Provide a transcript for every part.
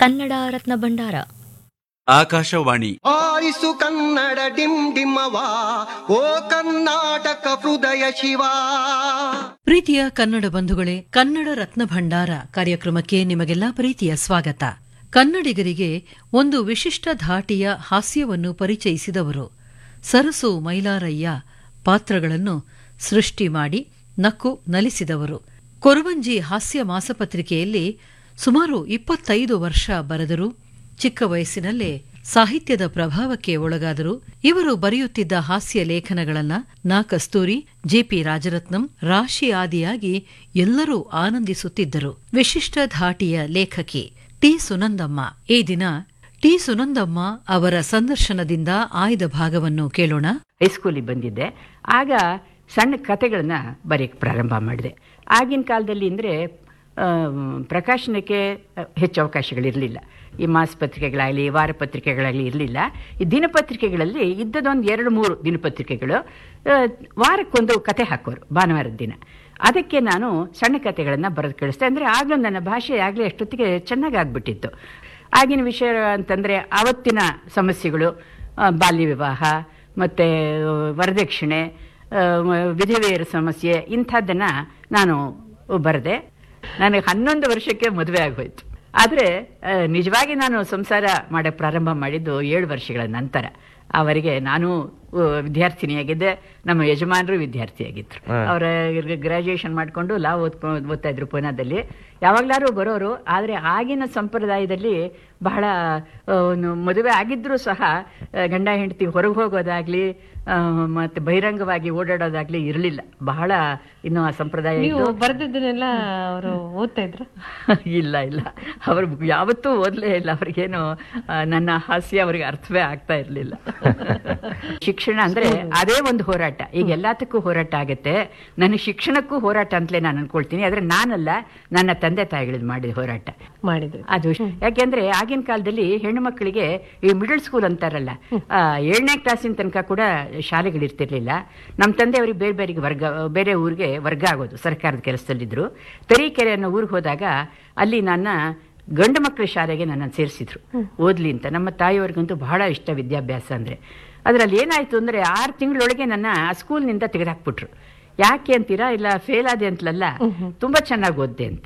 ಕನ್ನಡ ರತ್ನ ಭಂಡಾರ ಆಕಾಶವಾಣಿ ಆರಿಸು ಕನ್ನಡ ಡಿಮ್ ಡಿಮ್ಮವ ಓ ಕರ್ನಾಟಕ ಹೃದಯ ಶಿವ ಪ್ರೀತಿಯ ಕನ್ನಡ ಬಂಧುಗಳೇ ಕನ್ನಡ ರತ್ನ ಭಂಡಾರ ಕಾರ್ಯಕ್ರಮಕ್ಕೆ ನಿಮಗೆಲ್ಲ ಪ್ರೀತಿಯ ಸ್ವಾಗತ ಕನ್ನಡಿಗರಿಗೆ ಒಂದು ವಿಶಿಷ್ಟ ಧಾಟಿಯ ಹಾಸ್ಯವನ್ನು ಪರಿಚಯಿಸಿದವರು ಸರಸು ಮೈಲಾರಯ್ಯ ಪಾತ್ರಗಳನ್ನು ಸೃಷ್ಟಿ ಮಾಡಿ ನಕ್ಕು ನಲಿಸಿದವರು ಕೊರವಂಜಿ ಹಾಸ್ಯ ಮಾಸಪತ್ರಿಕೆಯಲ್ಲಿ ಸುಮಾರು ಇಪ್ಪತ್ತೈದು ವರ್ಷ ಬರೆದರು ಚಿಕ್ಕ ವಯಸ್ಸಿನಲ್ಲೇ ಸಾಹಿತ್ಯದ ಪ್ರಭಾವಕ್ಕೆ ಒಳಗಾದರು ಇವರು ಬರೆಯುತ್ತಿದ್ದ ಹಾಸ್ಯ ಲೇಖನಗಳನ್ನ ನಾ ಕಸ್ತೂರಿ ಜೆಪಿ ರಾಜರತ್ನಂ ರಾಶಿ ಆದಿಯಾಗಿ ಎಲ್ಲರೂ ಆನಂದಿಸುತ್ತಿದ್ದರು ವಿಶಿಷ್ಟ ಧಾಟಿಯ ಲೇಖಕಿ ಟಿ ಸುನಂದಮ್ಮ ಈ ದಿನ ಟಿ ಸುನಂದಮ್ಮ ಅವರ ಸಂದರ್ಶನದಿಂದ ಆಯ್ದ ಭಾಗವನ್ನು ಕೇಳೋಣ ಹೈಸ್ಕೂಲಿಗೆ ಬಂದಿದ್ದೆ ಆಗ ಸಣ್ಣ ಕತೆಗಳನ್ನ ಬರೆಯಕ್ಕೆ ಪ್ರಾರಂಭ ಮಾಡಿದೆ ಆಗಿನ ಕಾಲದಲ್ಲಿ ಅಂದರೆ ಪ್ರಕಾಶನಕ್ಕೆ ಹೆಚ್ಚು ಅವಕಾಶಗಳಿರಲಿಲ್ಲ ಈ ಮಾಸಪತ್ರಿಕೆಗಳಾಗಲಿ ವಾರಪತ್ರಿಕೆಗಳಾಗಲಿ ಇರಲಿಲ್ಲ ಈ ದಿನಪತ್ರಿಕೆಗಳಲ್ಲಿ ಇದ್ದದೊಂದು ಎರಡು ಮೂರು ದಿನಪತ್ರಿಕೆಗಳು ಆ, ವಾರಕ್ಕೊಂದು ಕತೆ ಹಾಕೋರು ಭಾನುವಾರದ ದಿನ ಅದಕ್ಕೆ ನಾನು ಸಣ್ಣ ಕತೆಗಳನ್ನು ಬರೆದು ಕಳಿಸ್ದೆ ಅಂದರೆ ಆಗಲೂ ನನ್ನ ಭಾಷೆ ಆಗಲೇ ಅಷ್ಟೊತ್ತಿಗೆ ಚೆನ್ನಾಗಿ ಆಗ್ಬಿಟ್ಟಿತ್ತು ಆಗಿನ ವಿಷಯ ಅಂತಂದರೆ ಆವತ್ತಿನ ಸಮಸ್ಯೆಗಳು ಆ, ಬಾಲ್ಯ ವಿವಾಹ ಮತ್ತು ವರದಕ್ಷಿಣೆ ಆ, ವಿಧವೆಯರ ಸಮಸ್ಯೆ ಇಂಥದ್ದನ್ನು ನಾನು ಬರೆದೆ ನನಗೆ ಹನ್ನೊಂದು ವರ್ಷಕ್ಕೆ ಮದುವೆ ಆಗೋಯ್ತು ಆದರೆ ನಿಜವಾಗಿ ನಾನು ಸಂಸಾರ ಮಾಡೋಕ್ಕೆ ಪ್ರಾರಂಭ ಮಾಡಿದ್ದು ಏಳು ವರ್ಷಗಳ ನಂತರ ಅವರಿಗೆ ನಾನು ಆ, ವಿದ್ಯಾರ್ಥಿನಿಯಾಗಿದ್ದೆ ನಮ್ಮ ಯಜಮಾನರು ವಿದ್ಯಾರ್ಥಿಯಾಗಿದ್ದರು ಅವರ ಗ್ರಾಜುಯೇಷನ್ ಮಾಡಿಕೊಂಡು ಲಾ ಓದ್ಕೊಂಡು ಓದ್ತಾ ಇದ್ರು ಪೂನಾದಲ್ಲಿ ಯಾವಾಗಲಾರು ಬರೋರು ಆದರೆ ಆಗಿನ ಸಂಪ್ರದಾಯದಲ್ಲಿ ಬಹಳ ಆ, ಒಂದು ಮದುವೆ ಆಗಿದ್ರೂ ಸಹ ಆ, ಗಂಡ ಹೆಂಡತಿ ಹೊರಗೆ ಹೋಗೋದಾಗ್ಲಿ ಆ, ಮತ್ತೆ ಬಹಿರಂಗವಾಗಿ ಓಡಾಡೋದಾಗ್ಲಿ ಇರಲಿಲ್ಲ ಬಹಳ ಇನ್ನು ಆ ಸಂಪ್ರದಾಯ ನೀವು ಇದ್ದು ಬರ್ದಿದ್ದನ್ನೆಲ್ಲ ಅವರು ಓದ್ತಾ ಇದ್ರ ಇಲ್ಲ ಇಲ್ಲ ಅವರು ಯಾವತ್ತೂ ಓದಲೇ ಇಲ್ಲ ಅವ್ರಿಗೇನು ಆ, ನನ್ನ ಹಾಸ್ಯ ಅವ್ರಿಗೆ ಅರ್ಥವೇ ಆಗ್ತಾ ಇರಲಿಲ್ಲ ಶಿಕ್ಷಣ ಅಂದ್ರೆ ಅದೇ ಒಂದು ಹೋರಾಟ ಈಗ ಎಲ್ಲದಕ್ಕೂ ಹೋರಾಟ ಆಗುತ್ತೆ ನನ್ನ ಶಿಕ್ಷಣಕ್ಕೂ ಹೋರಾಟ ಅಂತಲೇ ನಾನು ಅನ್ಕೊಳ್ತೀನಿ ಆದ್ರೆ ನಾನಲ್ಲ ನನ್ನ ತಂದೆ ತಾಯಿಗಳದ್ದು ಮಾಡಿದ ಹೋರಾಟ ಮಾಡಿದ್ರು ಅದು ಯಾಕೆಂದ್ರೆ ಆಗಿನ ಕಾಲದಲ್ಲಿ ಹೆಣ್ಣು ಮಕ್ಕಳಿಗೆ ಈ ಮಿಡಲ್ ಸ್ಕೂಲ್ ಅಂತಾರಲ್ಲ ಆ, ಏಳನೇ ಕ್ಲಾಸಿನ ತನಕ ಕೂಡ ಶಾಲೆಗಳಿರ್ತಿರ್ಲಿಲ್ಲ ನಮ್ಮ ತಂದೆಯವರಿಗೆ ಬೇರೆ ಬೇರೆ ವರ್ಗ ಬೇರೆ ಊರಿಗೆ ವರ್ಗ ಆಗೋದು ಸರ್ಕಾರದ ಕೆಲಸದಲ್ಲಿದ್ದರು ತರೀಕೆರೆ ಅನ್ನೋ ಊರಿಗೆ ಹೋದಾಗ ಅಲ್ಲಿ ನನ್ನ ಗಂಡು ಮಕ್ಕಳ ಶಾಲೆಗೆ ನನ್ನನ್ನು ಸೇರಿಸಿದ್ರು ಓದ್ಲಿ ಅಂತ ನಮ್ಮ ತಾಯಿಯವ್ರಿಗಂತೂ ಬಹಳ ಇಷ್ಟ ವಿದ್ಯಾಭ್ಯಾಸ ಅಂದ್ರೆ ಅದರಲ್ಲಿ ಏನಾಯ್ತು ಅಂದ್ರೆ ಆರು ತಿಂಗಳೊಳಗೆ ನನ್ನ ಆ ಸ್ಕೂಲ್ನಿಂದ ತೆಗೆದಾಕ್ಬಿಟ್ರು ಯಾಕೆ ಅಂತೀರಾ ಇಲ್ಲ ಫೇಲ್ ಆದೆ ಅಂತಲಲ್ಲ ತುಂಬಾ ಚೆನ್ನಾಗಿ ಓದ್ದೆ ಅಂತ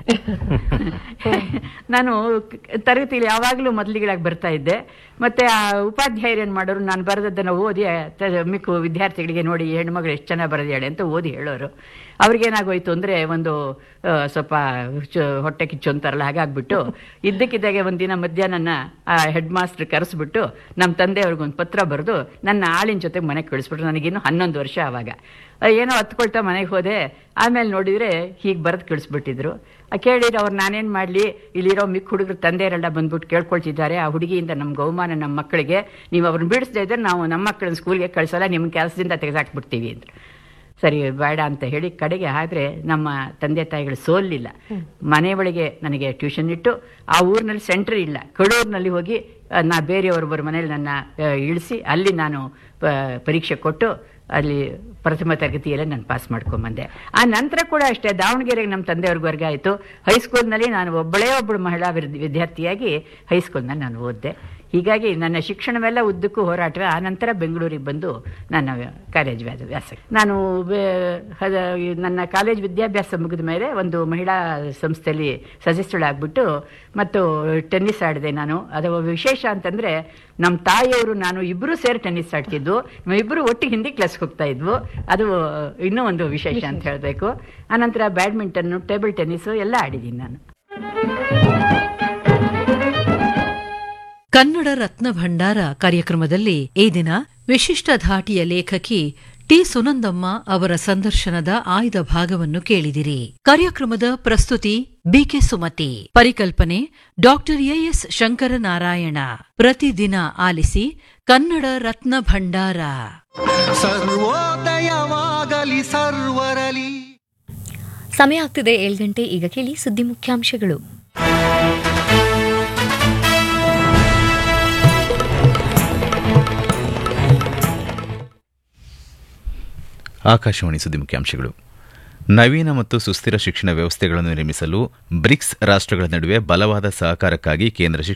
ನಾನು ಕ- ತರಗತಿಯಲ್ಲಿ ಯಾವಾಗಲೂ ಮೊದಲಿಗಳಾಗಿ ಬರ್ತಾ ಇದ್ದೆ ಮತ್ತೆ ಆ ಉಪಾಧ್ಯಾಯರು ಏನು ಮಾಡೋರು ನಾನು ಬರೆದದ್ದನ್ನು ಓದಿ ತ- ಮಿಕ್ಕು ವಿದ್ಯಾರ್ಥಿಗಳಿಗೆ ನೋಡಿ ಈ ಹೆಣ್ಮಗಳು ಎಷ್ಟು ಚೆನ್ನಾಗಿ ಬರೆದಾಳೆ ಅಂತ ಓದಿ ಹೇಳೋರು ಅವ್ರಿಗೇನಾಗೋಯ್ತು ಅಂದರೆ ಒಂದು ಆ, ಸ್ವಲ್ಪ ಚು- ಹೊಟ್ಟೆ ಕಿಚ್ಚು ಅಂತಾರಲ್ಲ ಹಾಗಾಗ್ಬಿಟ್ಟು ಇದ್ದಕ್ಕಿದ್ದಾಗೆ ಒಂದಿನ ಮಧ್ಯಾಹ್ನ ಆ ಹೆಡ್ ಮಾಸ್ಟರ್ ಕರೆಸ್ಬಿಟ್ಟು ನಮ್ಮ ತಂದೆಯವ್ರಿಗೊಂದು ಪತ್ರ ಬರೆದು ನನ್ನ ಆಳಿನ ಜೊತೆಗೆ ಮನೆಗೆ ಕಳಿಸ್ಬಿಟ್ರು ನನಗಿನ್ನು ಹನ್ನೊಂದು ವರ್ಷ ಆವಾಗ ಆ, ಏನೋ ಹತ್ಕೊಳ್ತಾ ಮನೆಗೆ ಹೋದೆ ಆಮೇಲೆ ನೋಡಿದರೆ ಹೀಗೆ ಬರೆದು ಕಳಿಸ್ಬಿಟ್ಟಿದ್ರು ಆ, ಕೇಳಿದ್ರೆ ಅವ್ರು ನಾನೇನು ಮಾಡಲಿ ಇಲ್ಲಿರೋ ಮಿಕ್ಕ ಹುಡುಗರು ತಂದೆಯರೆಲ್ಲ ಬಂದ್ಬಿಟ್ಟು ಕೇಳ್ಕೊಳ್ತಿದ್ದಾರೆ ಆ ಹುಡುಗಿಯಿಂದ ನಮ್ಗೆ ಅವಮಾನ ನಮ್ಮ ಮಕ್ಕಳಿಗೆ ನೀವು ಅವ್ರನ್ನ ಬಿಡಿಸ್ದೇ ಇದ್ರೆ ನಾವು ನಮ್ಮ ಮಕ್ಕಳನ್ನ ಸ್ಕೂಲ್ಗೆ ಕಳಿಸಲ್ಲ ನಿಮ್ಮ ಕೆಲಸದಿಂದ ತೆಗೆದಾಕ್ಬಿಡ್ತೀವಿ ಅಂದರು ಸರಿ ಬೇಡ ಅಂತ ಹೇಳಿ ಕಡೆಗೆ ಆದರೆ ನಮ್ಮ ತಂದೆ ತಾಯಿಗಳು ಸೋಲಿಲ್ಲ ಮನೆ ಒಳಗೆ ನನಗೆ ಟ್ಯೂಷನ್ ಇಟ್ಟು ಆ ಊರಿನಲ್ಲಿ ಸೆಂಟ್ರ್ ಇಲ್ಲ ಕಡೂರಿನಲ್ಲಿ ಹೋಗಿ ಆ, ನಾ ಬೇರೆಯವರೊಬ್ಬರ ಮನೇಲಿ ನನ್ನ ಆ, ಇಳಿಸಿ ಅಲ್ಲಿ ನಾನು ಪ- ಪರೀಕ್ಷೆ ಕೊಟ್ಟು ಅಲ್ಲಿ ಪ್ರಥಮ ತರಗತಿಯಲ್ಲೇ ನಾನು ಪಾಸ್ ಮಾಡ್ಕೊಂಬಂದೆ ಆ ನಂತರ ಕೂಡ ಅಷ್ಟೇ ದಾವಣಗೆರೆಗೆ ನಮ್ಮ ತಂದೆಯವ್ರಿಗೆ ವರ್ಗ ಆಯಿತು ಹೈಸ್ಕೂಲ್ನಲ್ಲಿ ನಾನು ಒಬ್ಬಳೇ ಒಬ್ಬಳು ಮಹಿಳಾ ವಿದ್- ವಿದ್ಯಾರ್ಥಿಯಾಗಿ ಹೈಸ್ಕೂಲ್ನಲ್ಲಿ ನಾನು ಓದಿದೆ ಹೀಗಾಗಿ ನನ್ನ ಶಿಕ್ಷಣವೆಲ್ಲ ಉದ್ದಕ್ಕೂ ಹೋರಾಟವೇ ಆ ನಂತರ ಬೆಂಗಳೂರಿಗೆ ಬಂದು ನನ್ನ ವ್ಯ- ಕಾಲೇಜ್ ವ್ಯಾಸ ವ್ಯಾಸ ನಾನು ಬೆ- ಹದ- ಈ ನನ್ನ ಕಾಲೇಜ್ ವಿದ್ಯಾಭ್ಯಾಸ ಮುಗಿದ ಮೇಲೆ ಒಂದು ಮಹಿಳಾ ಸಂಸ್ಥೆಯಲ್ಲಿ ಸದಸ್ಯಳಾಗ್ಬಿಟ್ಟು ಮತ್ತು ಟೆನ್ನಿಸ್ ಆಡಿದೆ ನಾನು ಅದು ವಿಶೇಷ ಅಂತಂದ್ರೆ ನಮ್ಮ ತಾಯಿಯವರು ನಾನು ಇಬ್ಬರು ಸೇರಿ ಟೆನ್ನಿಸ್ ಆಡ್ತಿದ್ವು ಇಬ್ಬರು ಒಟ್ಟಿಗೆ ಹಿಂದಿ ಕ್ಲಾಸ್ಗೆ ಹೋಗ್ತಾ ಇದ್ವು ಅದು ಇನ್ನೂ ಒಂದು ವಿಶೇಷ ಅಂತ ಹೇಳಬೇಕು ಆನಂತರ ಬ್ಯಾಡ್ಮಿಂಟನ್ನು ಟೇಬಲ್ ಟೆನ್ನಿಸು ಎಲ್ಲ ಆಡಿದ್ದೀನಿ ನಾನು ಕನ್ನಡ ರತ್ನ ಭಂಡಾರ ಕಾರ್ಯಕ್ರಮದಲ್ಲಿ ಈ ದಿನ ವಿಶಿಷ್ಟ ಧಾಟಿಯ ಲೇಖಕಿ ಟಿ ಸುನಂದಮ್ಮ ಅವರ ಸಂದರ್ಶನದ ಆಯ್ದ ಭಾಗವನ್ನು ಕೇಳಿದಿರಿ ಕಾರ್ಯಕ್ರಮದ ಪ್ರಸ್ತುತಿ ಬಿಕೆ ಸುಮತಿ ಪರಿಕಲ್ಪನೆ ಡಾಕ್ಟರ್ ಎಎಸ್ ಶಂಕರನಾರಾಯಣ ಪ್ರತಿದಿನ ಆಲಿಸಿ ಕನ್ನಡ ರತ್ನ ಭಂಡಾರ ಸರ್ವೋದಯವಾಗಲಿ ಸರ್ವರಲಿ ಸಮಯ ಆಗ್ತಿದೆ ಏಳು ಗಂಟೆ ಈಗ ಕೇಳಿ ಸುದ್ದಿ ಮುಖ್ಯಾಂಶಗಳು ಆಕಾಶವಾಣಿ ಸುದ್ದಿ ಮುಖ್ಯಾಂಶಗಳು ನವೀನ ಮತ್ತು ಸುಸ್ಥಿರ ಶಿಕ್ಷಣ ವ್ಯವಸ್ಥೆಗಳನ್ನು ನಿರ್ಮಿಸಲು ಬ್ರಿಕ್ಸ್ ರಾಷ್ಟ್ರಗಳ ನಡುವೆ ಬಲವಾದ ಸಹಕಾರಕ್ಕಾಗಿ ಕೇಂದ್ರ